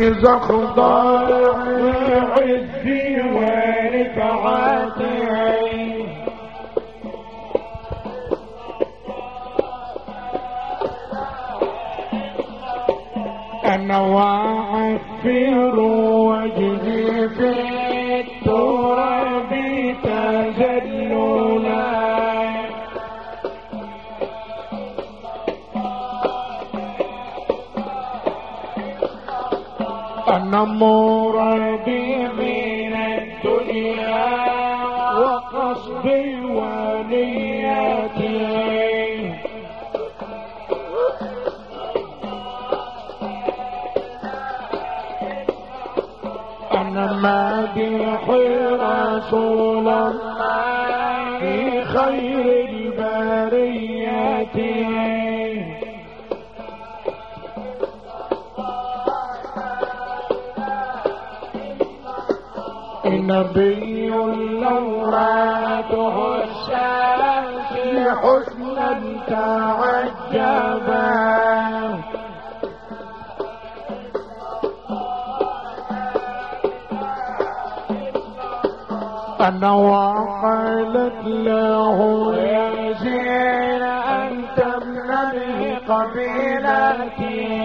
زخضر عزي ورفعتي أنا وأعفر وجهي في التراب تذللا أنا مرادي من الدنيا وقصدي ونيتي أنا مادح رسول الله في خير البرية نبي لوراته الشمس حسنا تعجبا أنا وقالت له يا زين أنت من قبيلتي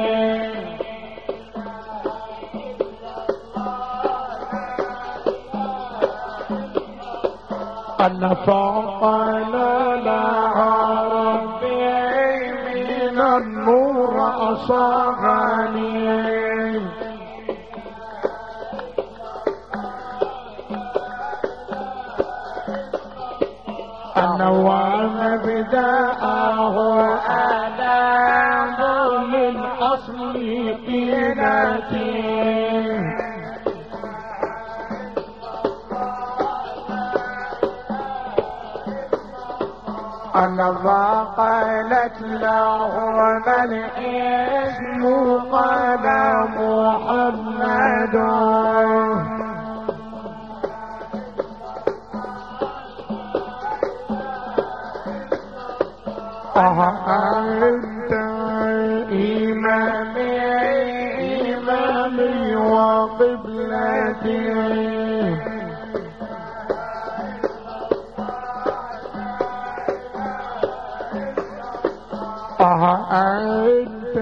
أنا فقال لها ربي من النور أصابني أنا ومبدأه آدم من أصل قيلتي أنا فقالت له من اسم قال محمد أنت إمامي إمامي وقبلتي أنت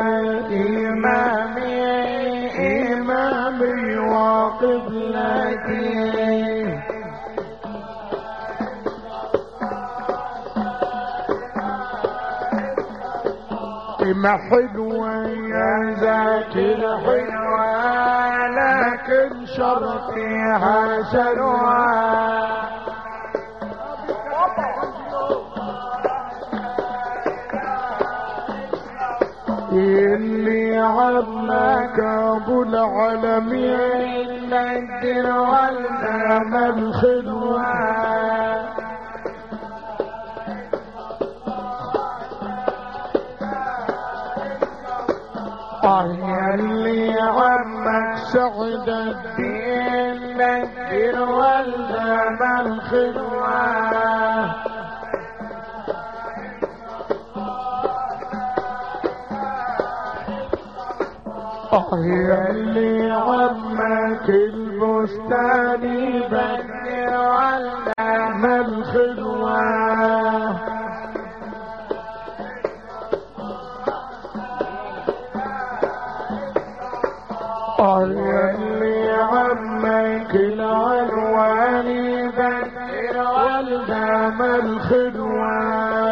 إمامي إمامي وقبلتي ما حلوة يا ذاك الحلوة لكن شرطيها سلوى اللي عمك ابو العالمين نجر والدم الخلوه آه اللي عمك سعد الدين نجر والدم الخلوه يا اللي عمك البستان بدر علام الخلوة يا اللي عمك العنوان بدر علام الخلوة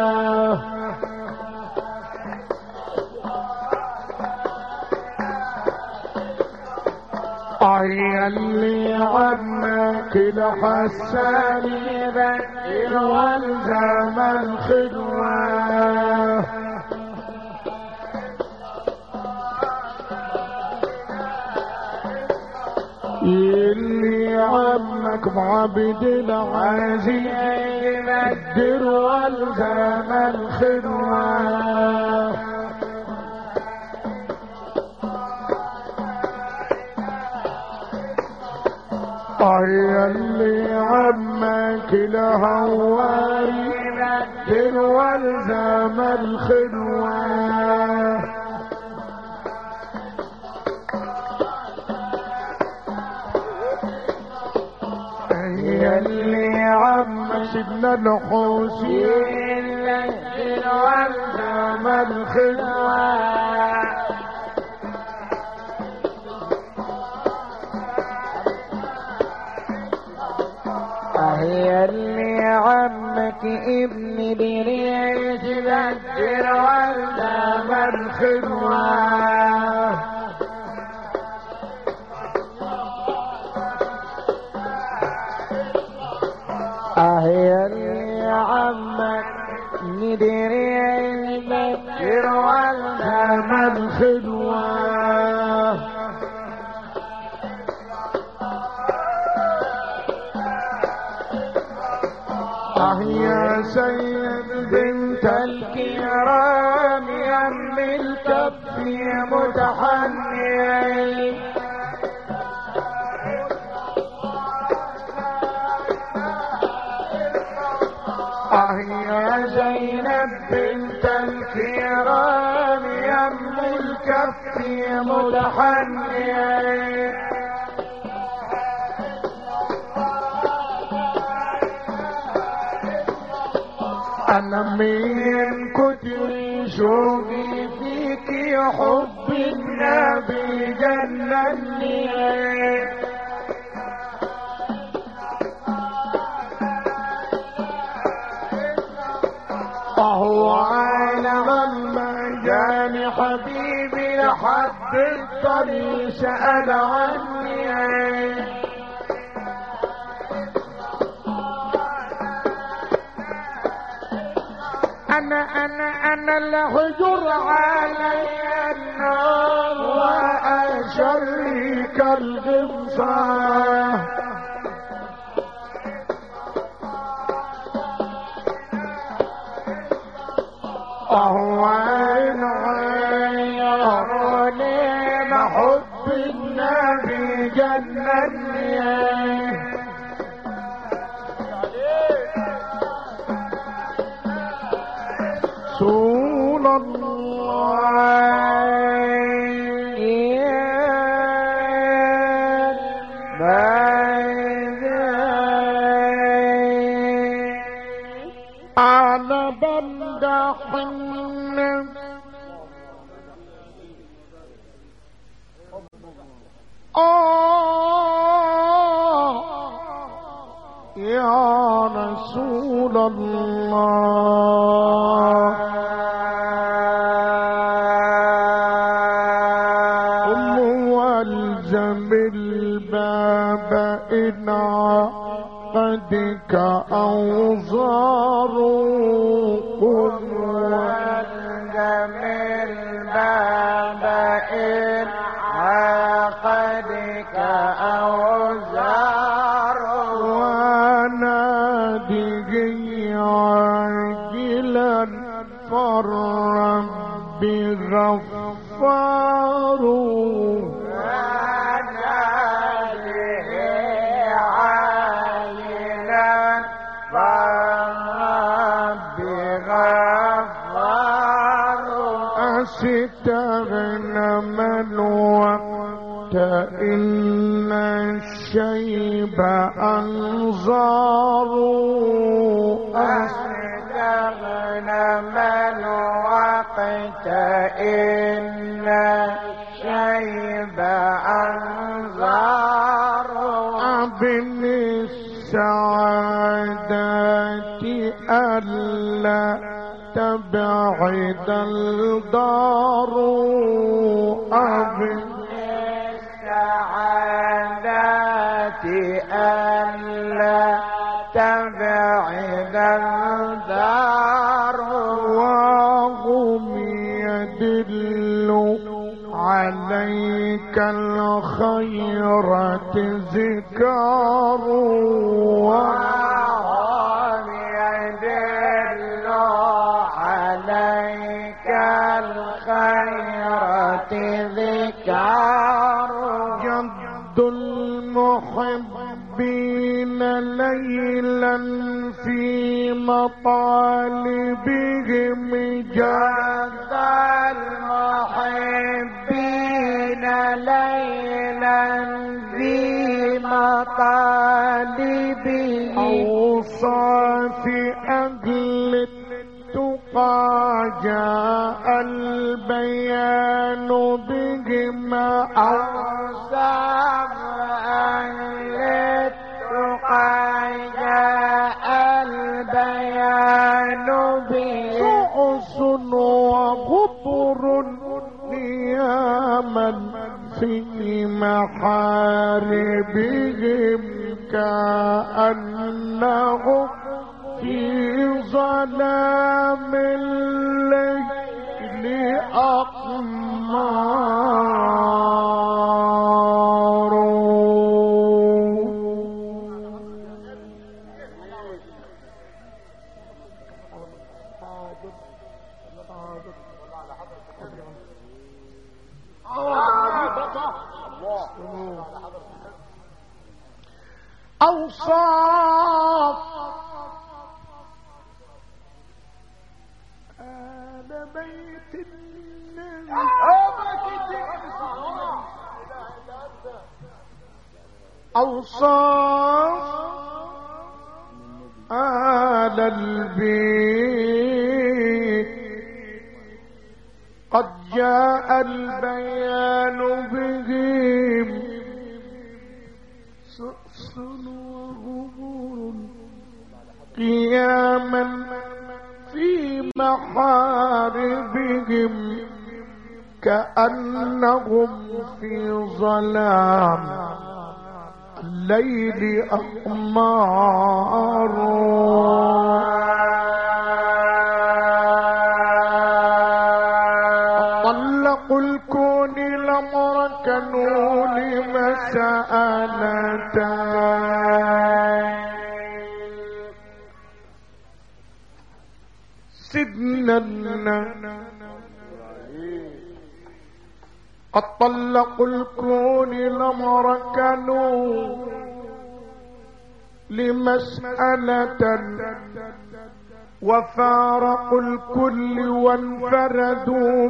يا اللي عمك الحسان ذكر والزم الخدوة اللي عمك معبد العزيز ذكر والزم الخدوة يا اللي عمك الهواري نكر والزم الخلوة سيدنا الحسين الليل والزمن خلوة هي اللي عمك ابن دريش ذكر والزمن خلوة هي اللي عمك ندري المذكر والزمن خلوة اه يا سيد بنت الكرام يم الكف متحني آه يا زينب بنت الكرام يم الكف متحني انا من كتر شوقي فيك يا حب النبي جنني اهو على المجان حبيبي لحد الطريق سأل عني انا انا انا اللي هجر علي النار واشريك الغمصه اهو عين عيروني بحب النبي جنني رسول الله على بمدح آه يا رسول الله قم والزم الباب إن عقدك أوزار قم والزم الباب إن عقدك أوزار ونادي عاجلا فالرب غفار استغنم الوقت إن الشيب أنظار استغنم الوقت إن الشيب أنظار ابن السعادة ألا تبعد الدار ابن السعادات ألا تبعد الدار وهم يدل عليك الخيرة ذكار وهم يدل عليك الخيرة ذكار جد المحبين ليلا في مطالبهم جاد المحبين ليلا في مطالبه أوصى البيان بهما أوسام أهل التقى جاء البيان به رؤوس وغبر نياما في محاربهم كأنهم في ظلام الليل أقمار أوصاف آل بيت النبي أوصاف آل البيت قد جاء البيان بهم سؤس وغبور قياما في محاربهم كأنهم في ظلام الليل أقمار طلقوا الكون الأمر كانوا لمسألتين سدنا قد طلقوا الكون الأمر كانوا لمسألة وفارقوا الكل وانفردوا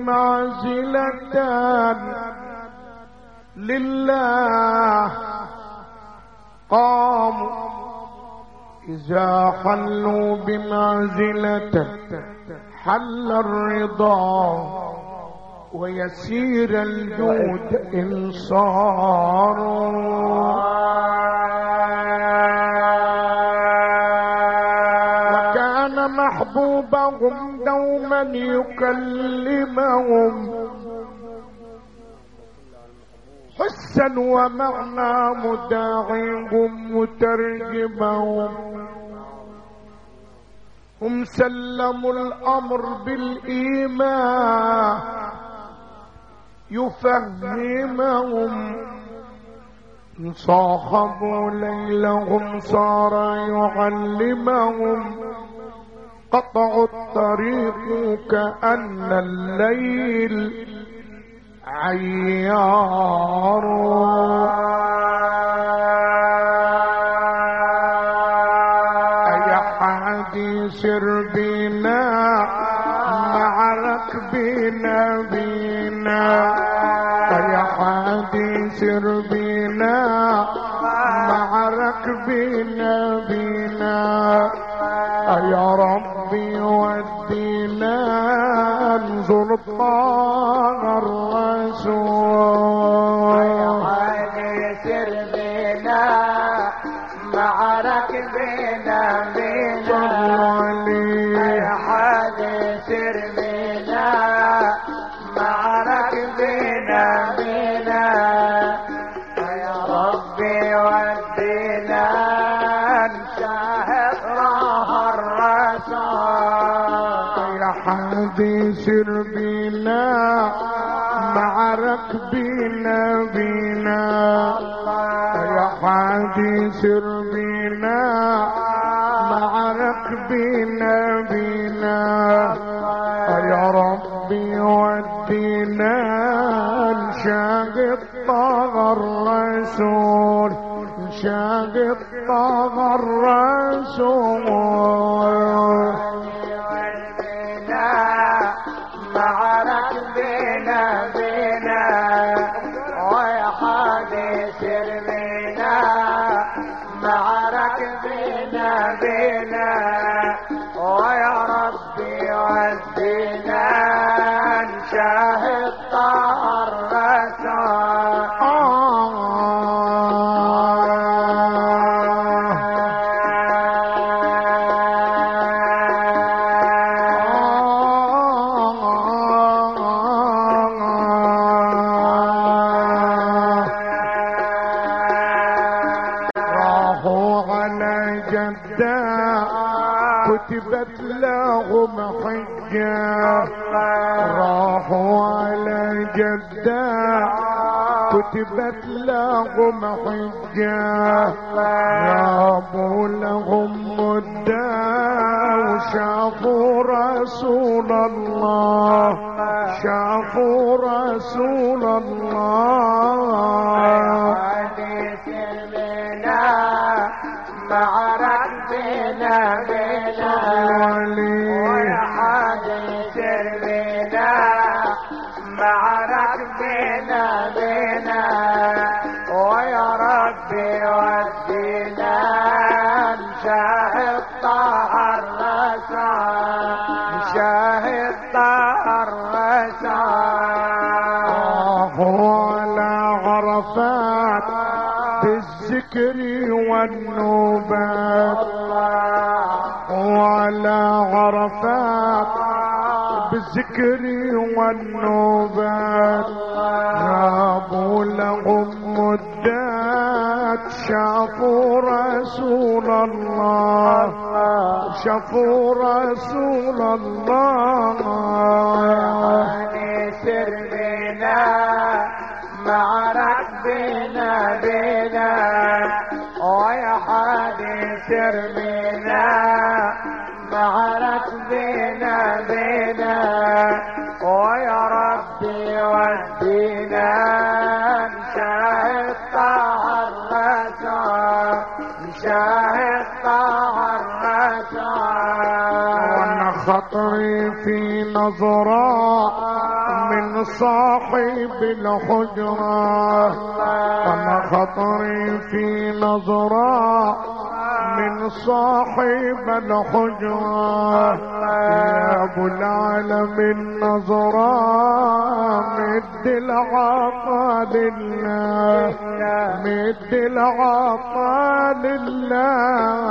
بمعزلتان لله قاموا إذا حلوا بمعزلة حل الرضا ويسير الجود إن صاروا وكان محبوبهم دوما يكلمهم حسا ومعنى مداعيهم مترجمهم هم سلموا الامر بالايمان يفهمهم صاحبوا ليلهم صار يعلمهم قطعوا الطريق كأن الليل عيار أي حادي سر بنا مع ركبنا بنا أي حادي سر بنا مع ركبنا بنا يا ربي ودينا انظر طه الرسول سر بنا مع ركبنا بنا يا حاجة سر بنا مع ركبنا بنا يا ربي ودينا نشاهد راه الرسول يا حادي سر بنا مع ركبنا بنا يا حادي سر بنا مع ركبنا بنا يا ربي ودينا نشاهد طه الرسول نشاهد طه الرسول بنا مع ركبنا بنا ويا حديث بنا مع ركبنا بنا ويا ربي ودنا شاهد طهر رسول راحوا على جدة كتبت لهم حجة راحوا على جدة كتبت لهم حجة جابوا لهم مدة وشافوا رسول الله شافوا رسول الله حديث بنا معرك بنا بنا ويا حديث بنا معرك بنا بنا ويا ربي ودينا نشاهد طهر رسول نشاهد طهر رسول راحوا على عرفات بالذكر والنوبات وعلى عرفات بالذكر والنوبات جابوا لهم مدات شافوا رسول الله شافوا رسول الله سر بنا معرك بنا بنا ويا حادي سر بنا معرك بنا بنا ويا ربي ودينا نشاهد طهر رسول نشاهد طهر رسول وانا خطري في نظرة من صاحب الحجرة وانا خطري في نظرة من صاحب الحجرة يا ابو العالم النظرة مد العطا لله مد العطا لله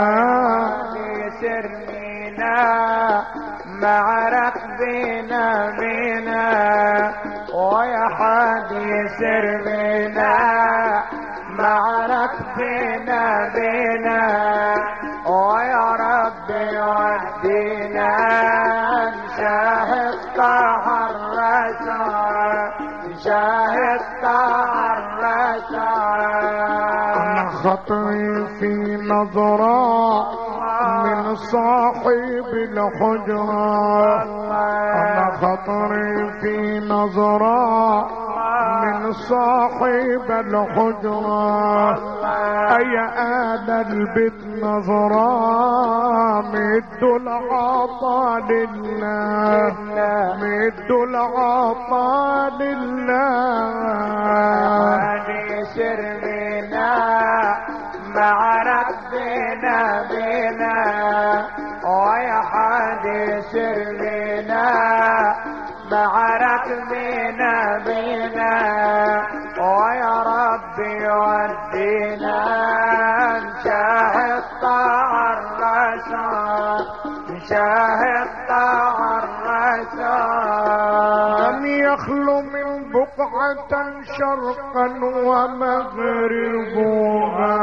سرنا معرك بينا بينا ويا حادي سر بينا معرك بينا بينا ويا ربي ودينا نشاهد طهر رسول نشاهد طهر أنا رسول خطري في نظرة من صاحب الحجرة أنا خطري في نظرة من صاحب الحجرة أي آل البيت نظرة مدوا العطا لله مدوا العطا لله هذه سر بنا معرك بنا بنا ويا حادي سر بنا معرك بنا بنا ويا ربي ودينا نشاهد طهر رسول نشاهد طهر رسول لم يخلو من بقعة شرقا ومغربها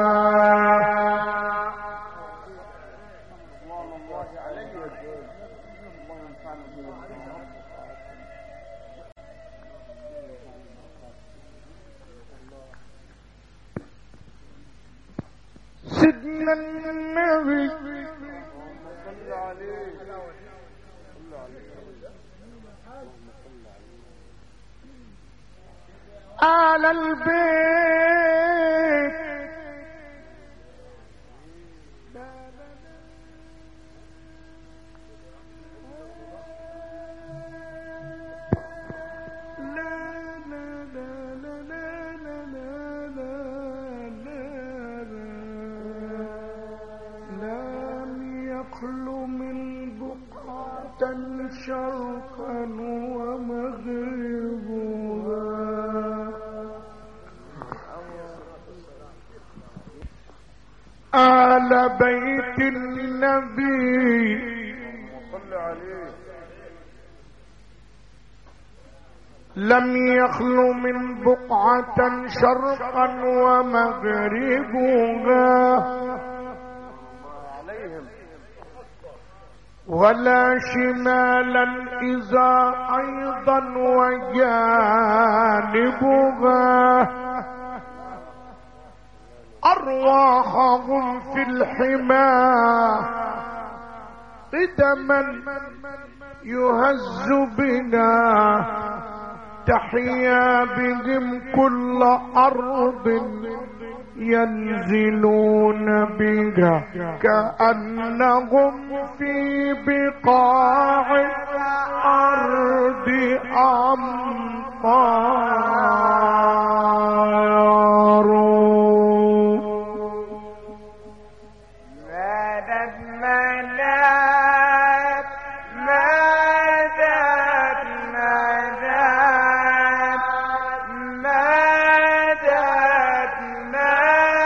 سيدنا النبي آل البيت لم يخل من بقعة شرقا ومغربا آل بيت النبي صل عليه لم يخل من بقعة شرقا ومغربها عليهم ولا شمالا إذا أيضا وجانبها أرواحهم في الحمى قدما يهز بنا تحيا بهم كل أرض ينزلون بها كأنهم في بقاع الأرض أمطار مدد مدد مدد مدد مدد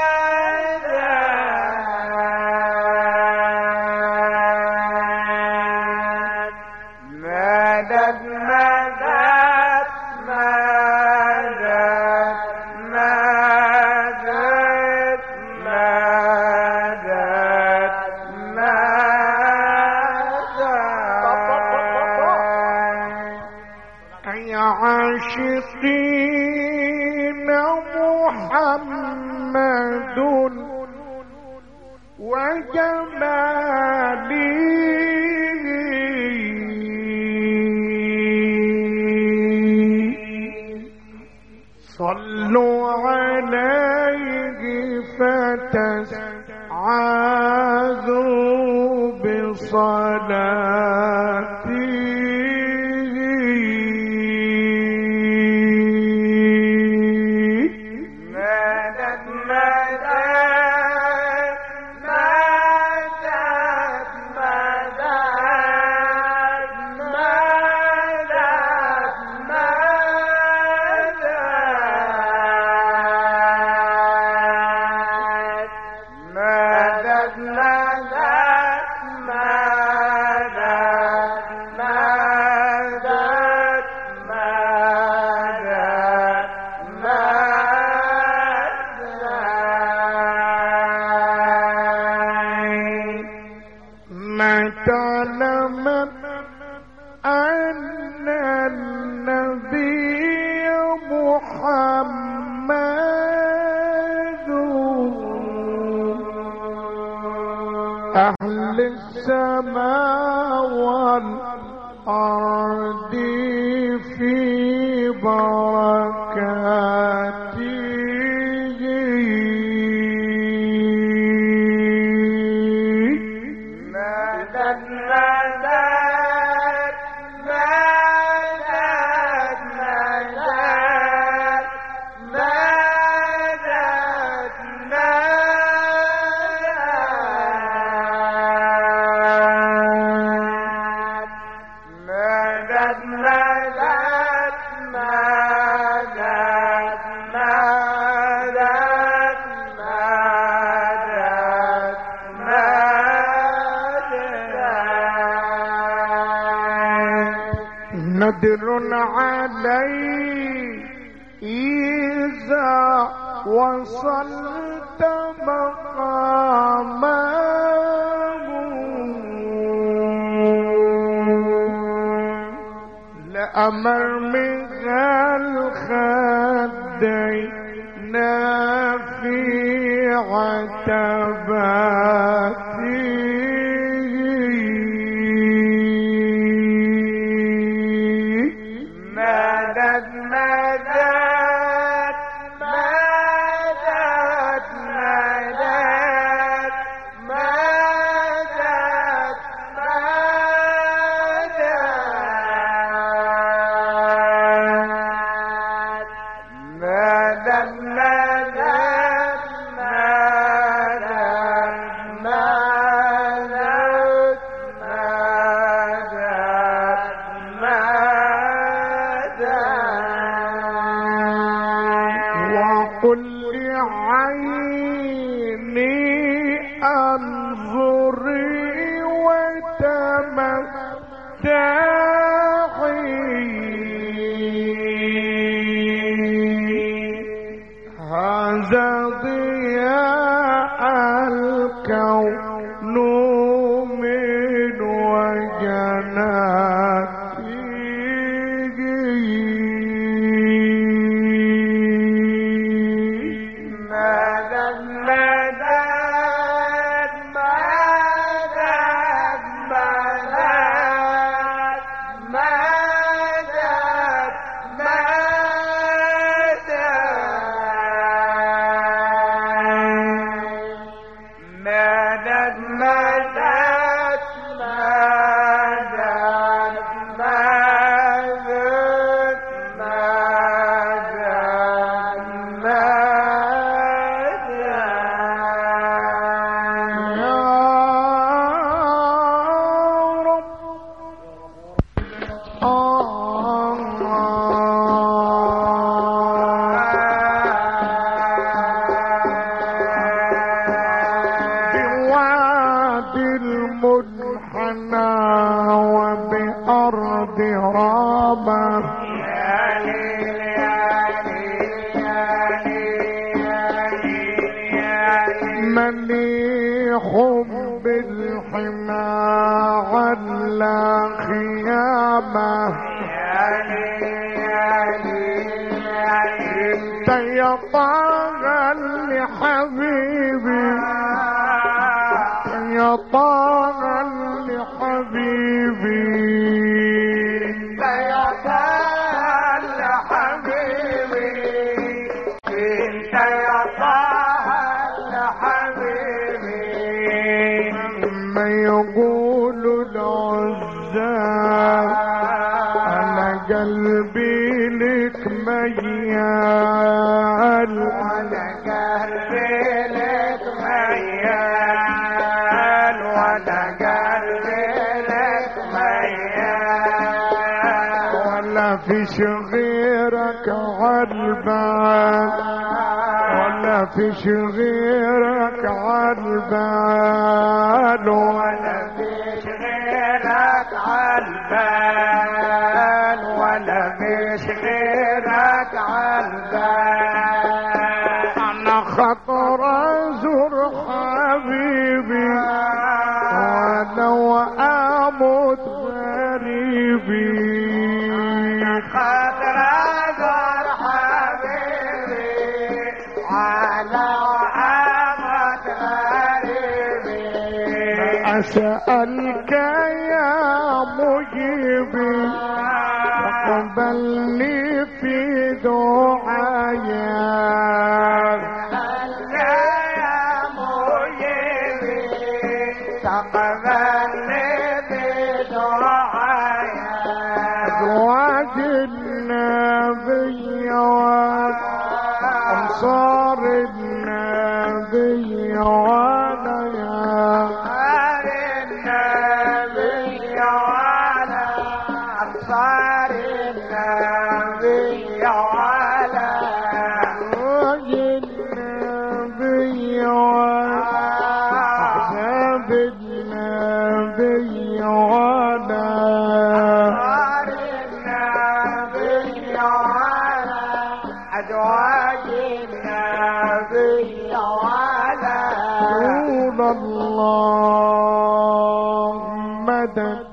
مدد مدد مدد مدد مدد مدد مدد يا عاشقين محمد وجمالي صلوا عليه فتسعدوا بصلاتي مدد مدد مدد مدد مدد مدد مدد مدد مدد مدد مدد ما تعلم أن النبي محمد أهل السماء والأرض في بركاته مدد مدد مدد مدد مدد مدد مدد مدد مدد مدد مدد نذر علي إذا وصلت مقامه لأمر من الخدين في عتباتي مدد مدد مدد مدد مدد مدد مدد مدد مدد مدد مدد وقل لعيني مليح بالحمى على خيامه انت يا طه لحبيبي يا طه لحبيبي ما يقول العزاب انا قلبي لك ميال ولا فيش غيرك عالبال ولا فيش غيرك عالبال ولا فيش غيرك عالبال ولا فيش غيرك عالبال انا خطر ازور حبيبي ولو اموت غريبي خاطر ازور حبيبي على عامة غريبي اسالك يا مجيبي اقبلني في دعايا يا مجيبي تقبلني بدعايا ازواج النبي وانصار النبي وعليا على النبي وعلى أنصار النبي وعلى ازواج النبي واحباب النبي وعلى أنصار النبي وعلى أزواج النبي وعلى رسول الله مدد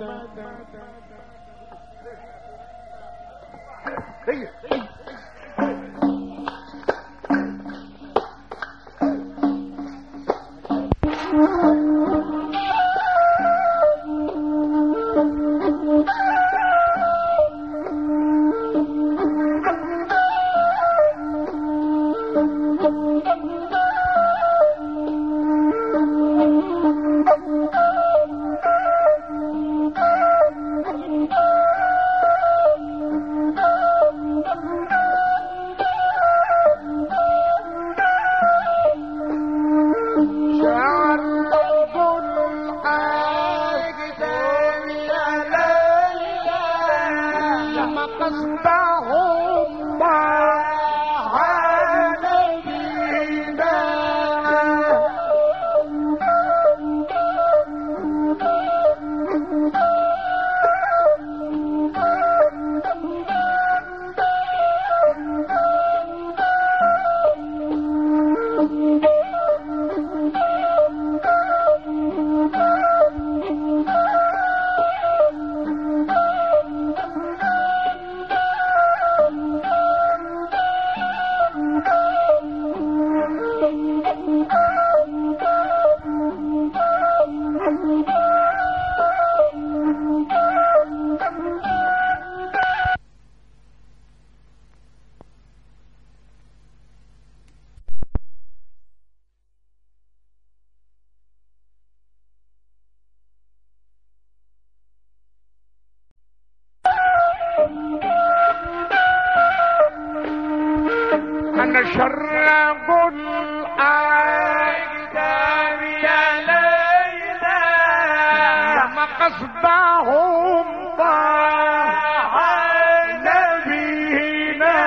شعر لما قصدهم أنا شرق الأقدام يا ليلى لما قصدهم ضاع نبينا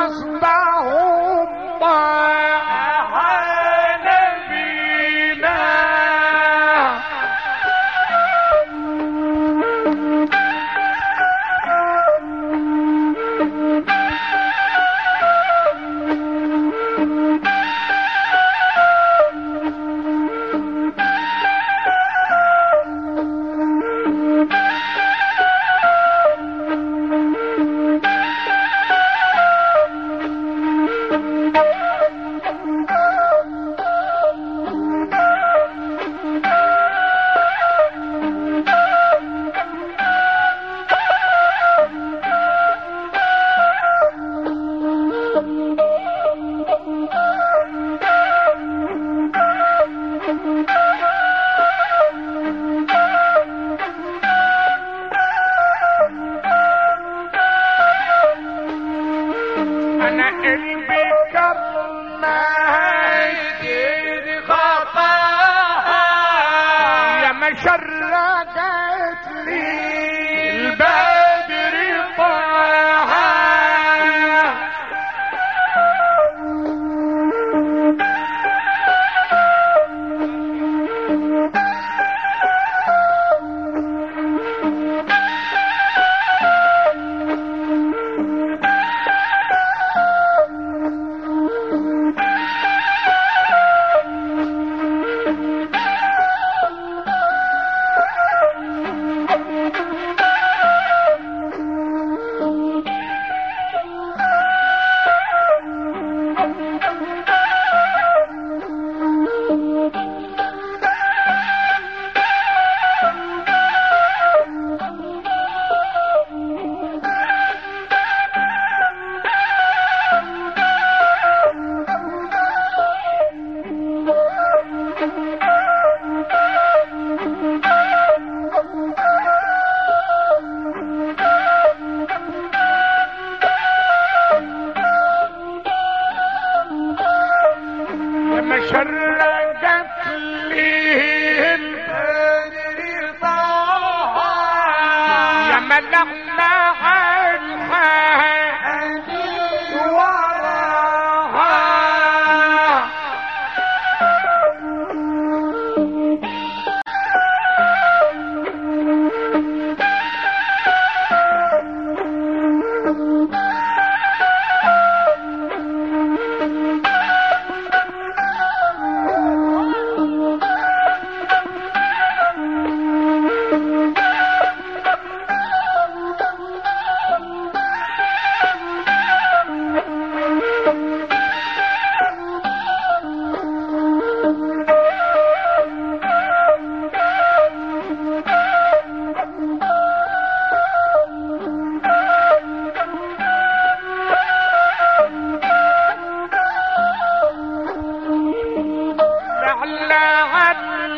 قصدهم طاح نبينا انا قلبي كرمت خطاها يا ما شرقت لي البدر طاها لما شرقت لي البدر طاها يا ما لمع الحديد وراها لعلى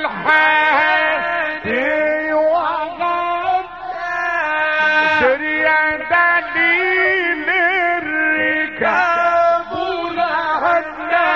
الحادي وغد سريا دليل الركاب لهنا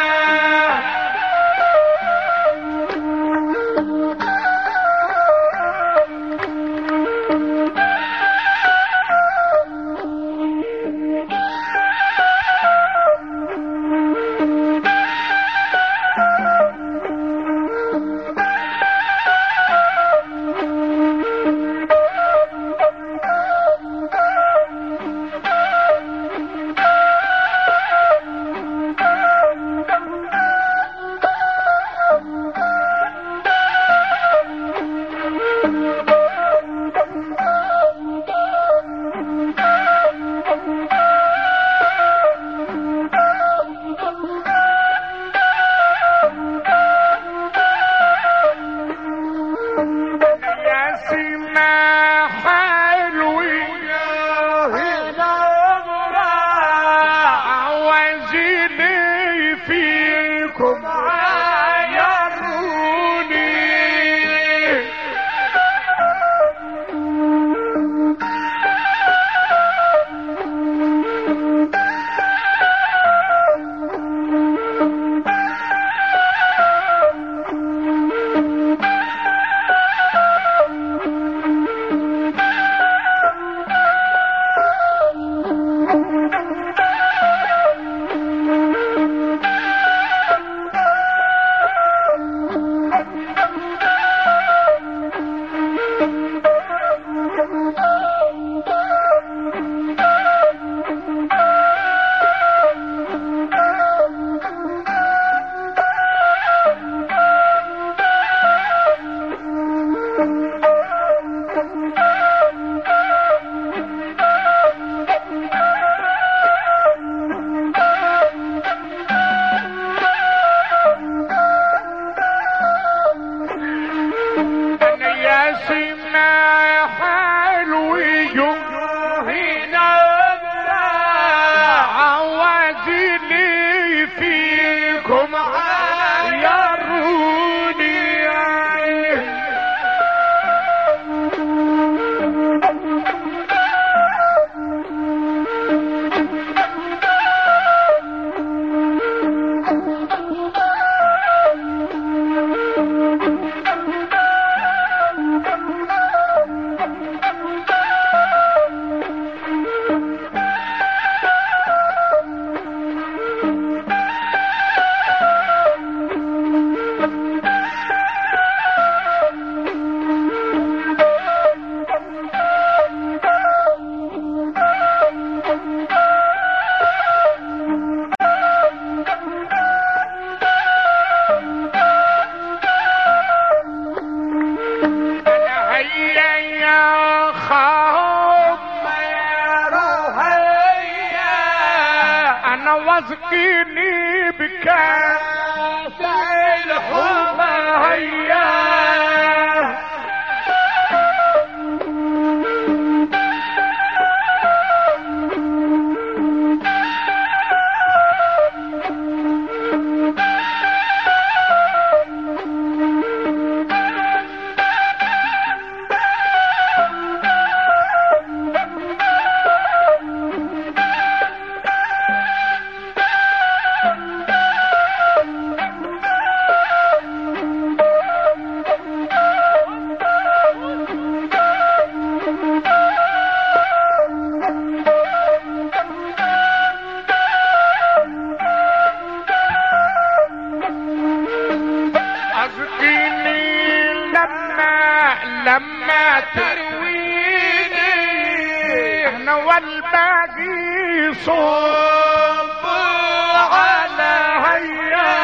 يا سما حلوي عوزيني فيكم عايروني انا واسقيني بكاس الحب هيا أسقيني لما لما ترويني احنا والباقي صوب على هيا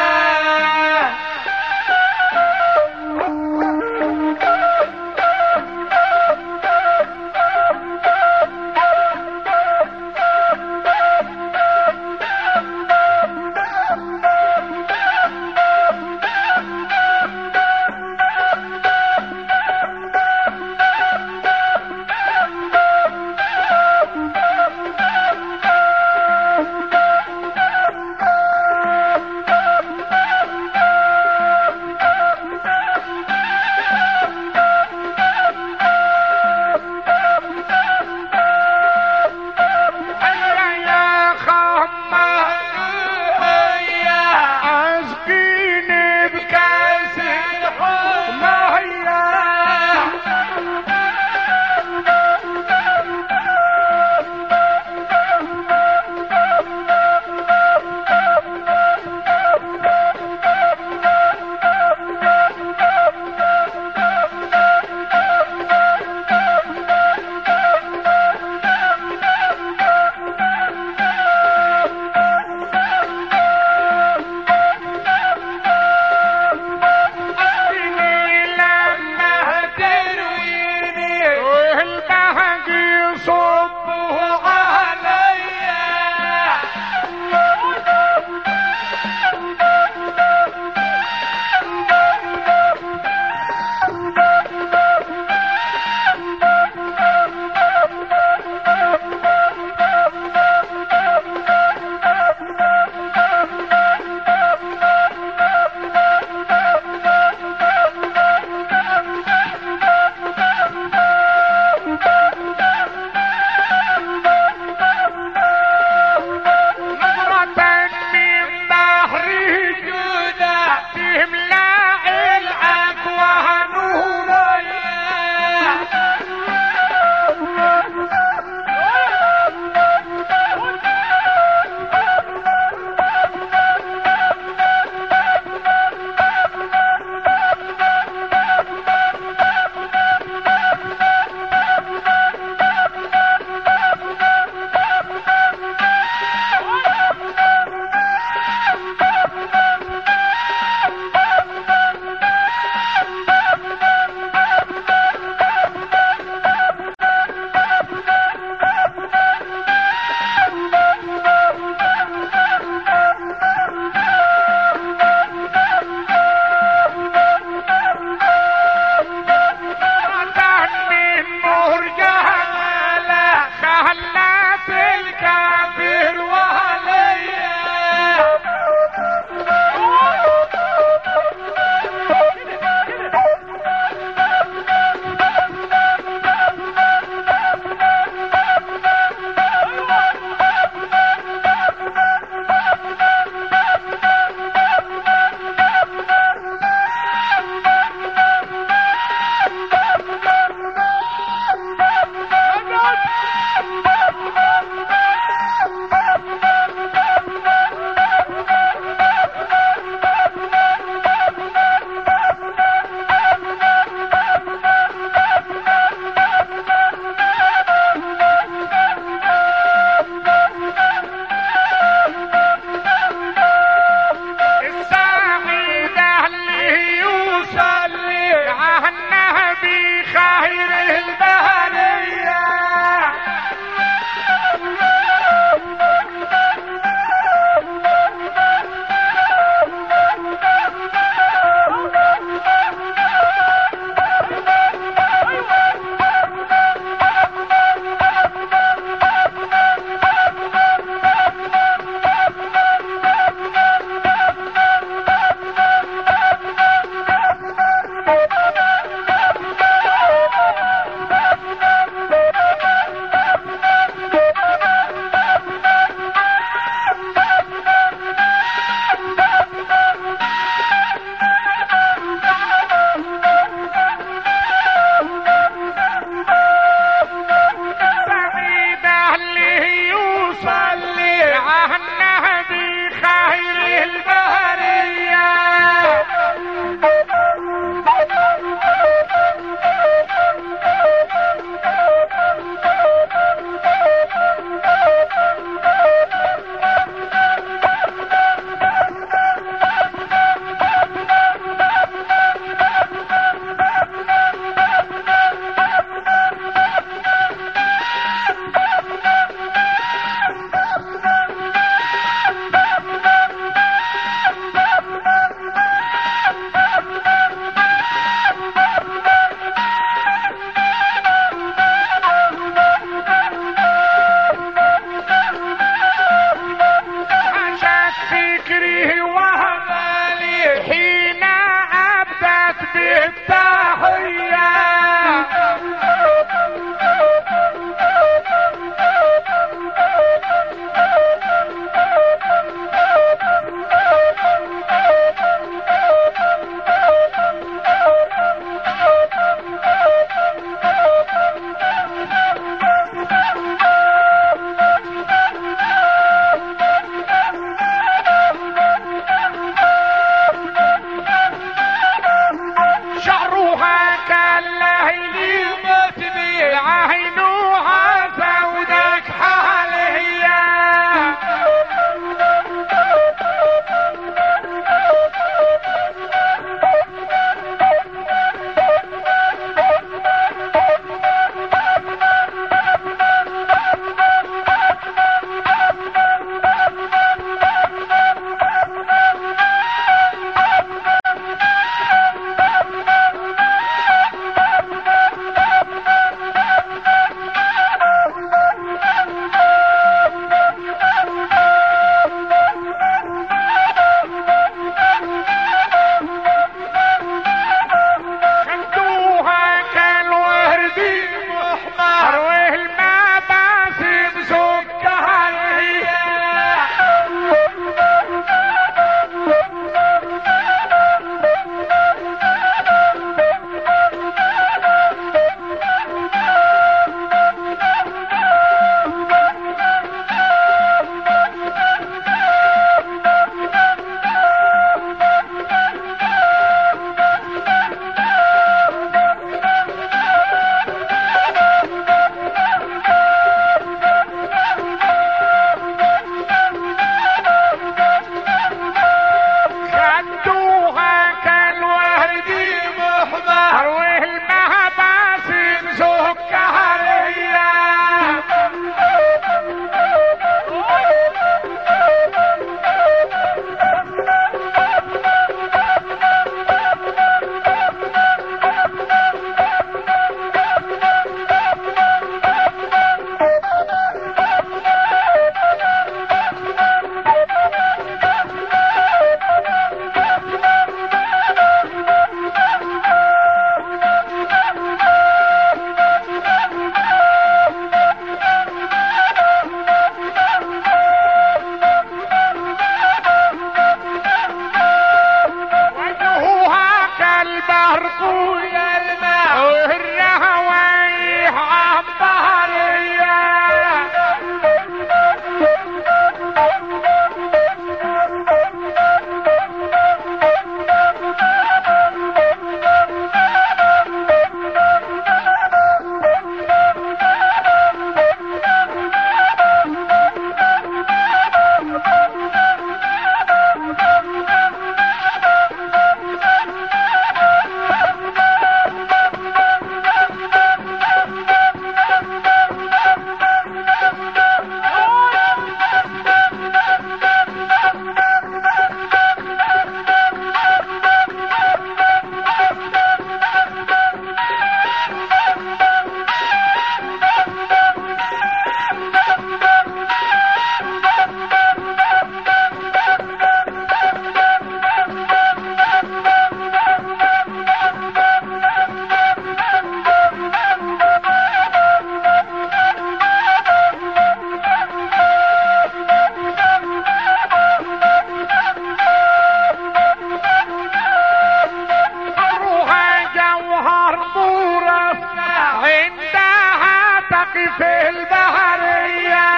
في البحرية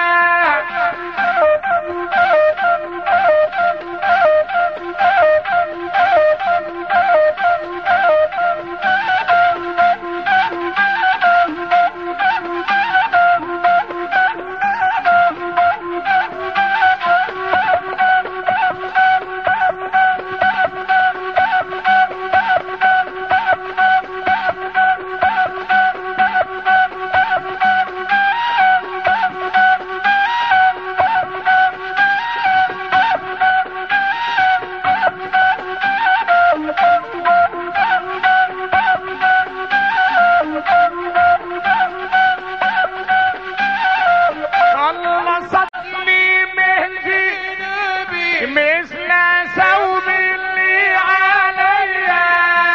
خلصتني مهدي مثل ثوب اللي عليا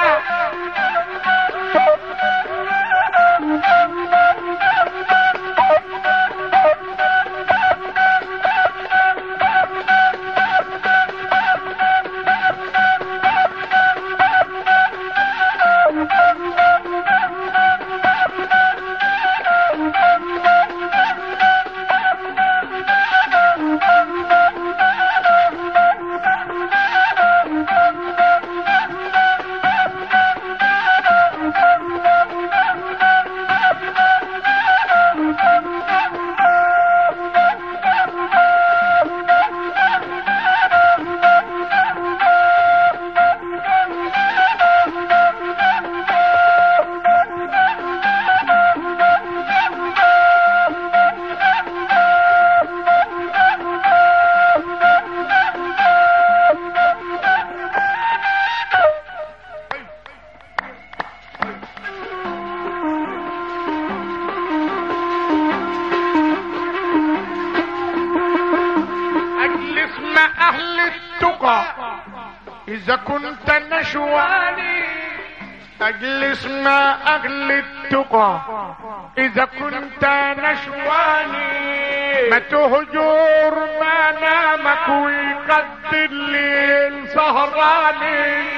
اجلس مع اهل التقى اذا كنت نشواني اجلس مع اهل التقى اذا كنت نشواني ما تهجر منامك ويقضي الليل سهراني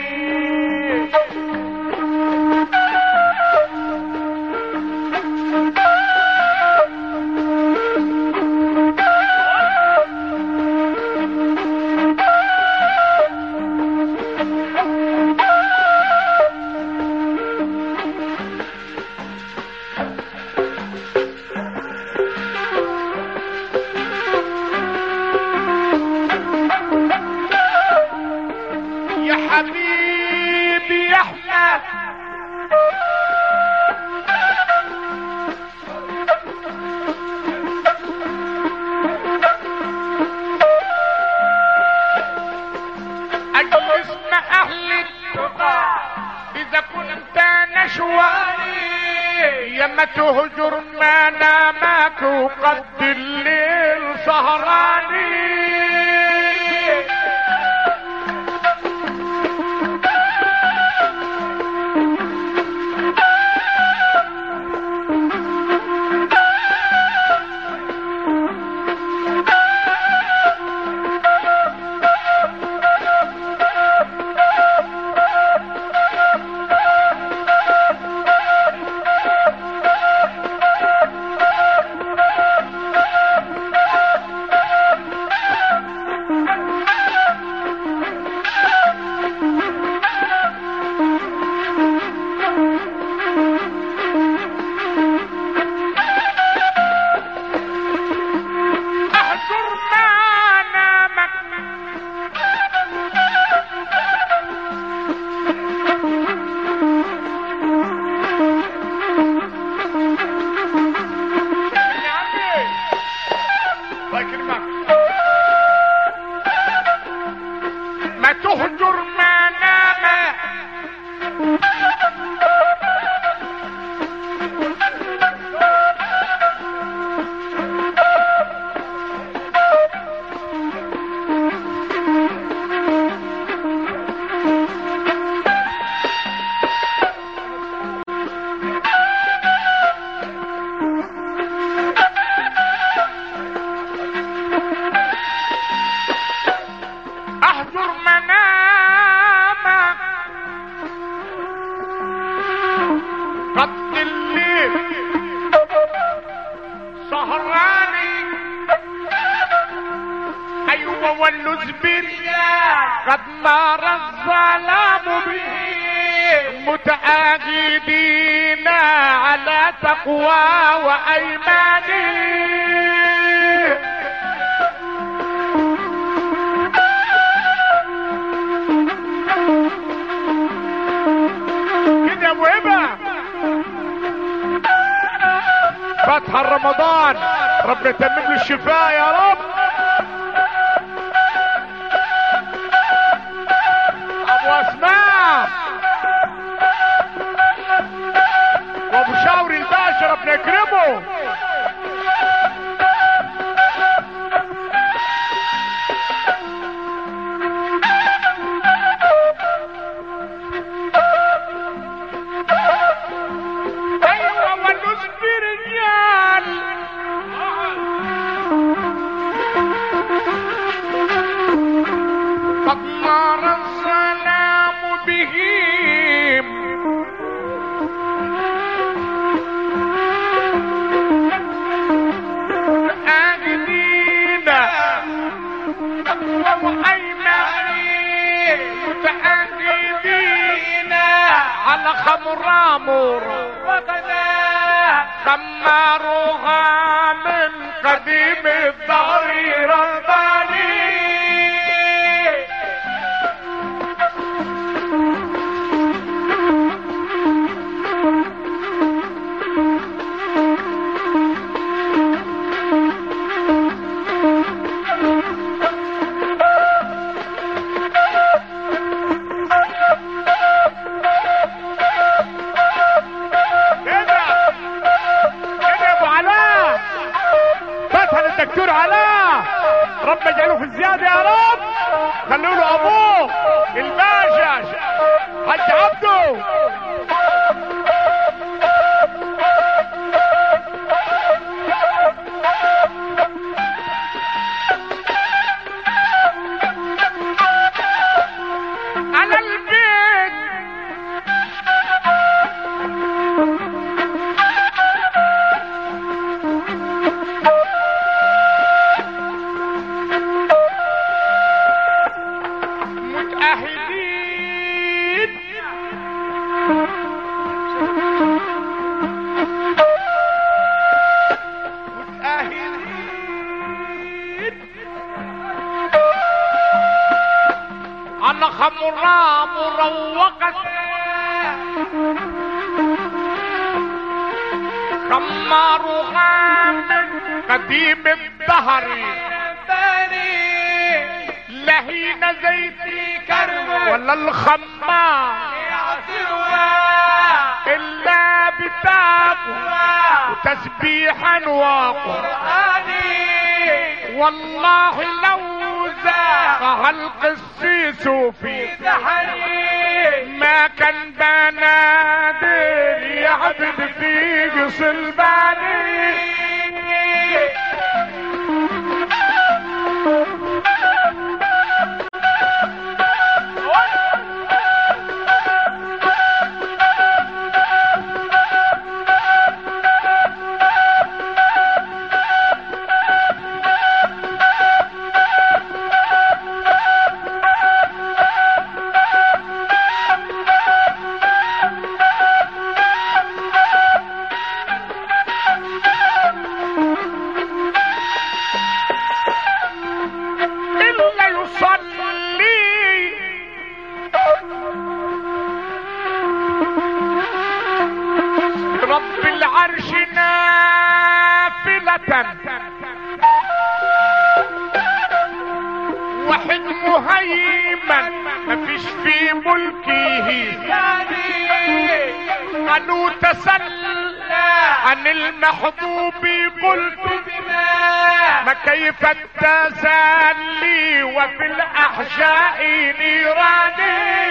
يا حبيبي يا احمد اجلس مع اهل التقى اذا كنت نشواني يا ما تهجر منامك وقد الليل سهراني واللزبريان قد مار الظلام به متعاقدين على تقوى وأيمان كده يا ابو هبه فتح رمضان ربنا يتمم له الشفاء يا رب ابو اسماء وابو شاوري الباشا ربنا يكرمه ايوه ونصبر رجال قد مر السلام بهم آمنين وأيمانين متأكدين على خمرام خمروها من قديم الدهر رباني كده كده يا ابو علاء فتح للدكتور علاء رب يجعله في الزيادة يا رب خلوا له ابوه الباشا حج عبده على البيت متأهلين متأهلين على خمرة مروقة خمارها من قديم الدهر لهين زيتي كرم ولا الخمار إلا بتقوى وتسبيحا وقرآني والله لو زاغها القسيس في سحري ما كان بنادر يعبد في صلباني إلا يصلي رب العرش نافلة وحد مهيمن مفيش في ملكه قالوا تسلى عن المحبوب قلت ما كيف التسلي وفي الاحشاء نيراني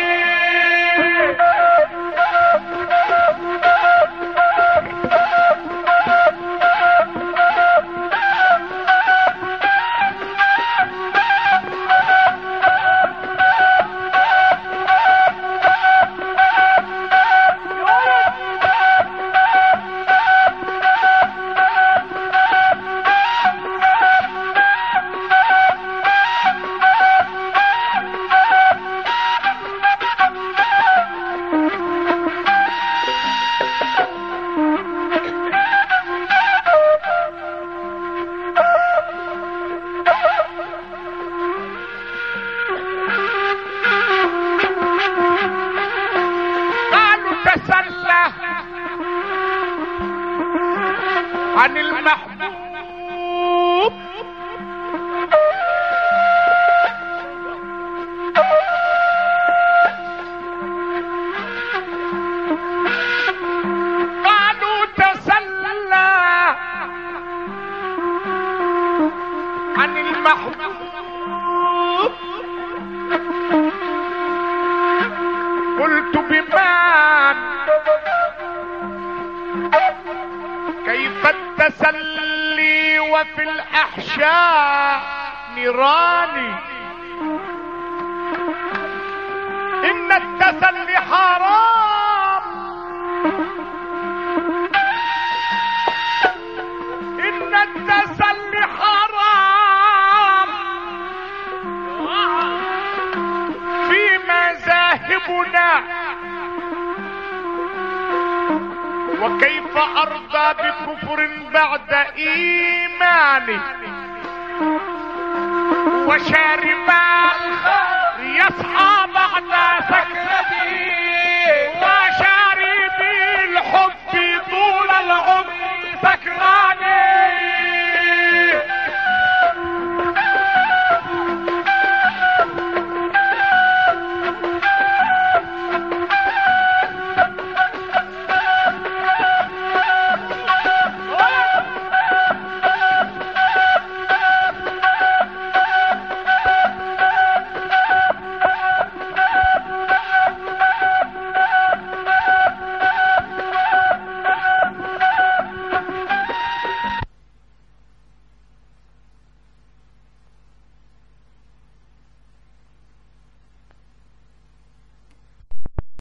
وفي الاحشاء نيراني ان التسلي حرام ان التسلي حرام في مذاهبنا وكيف ارضى بكفر بعد ايماني وشاربا يصحى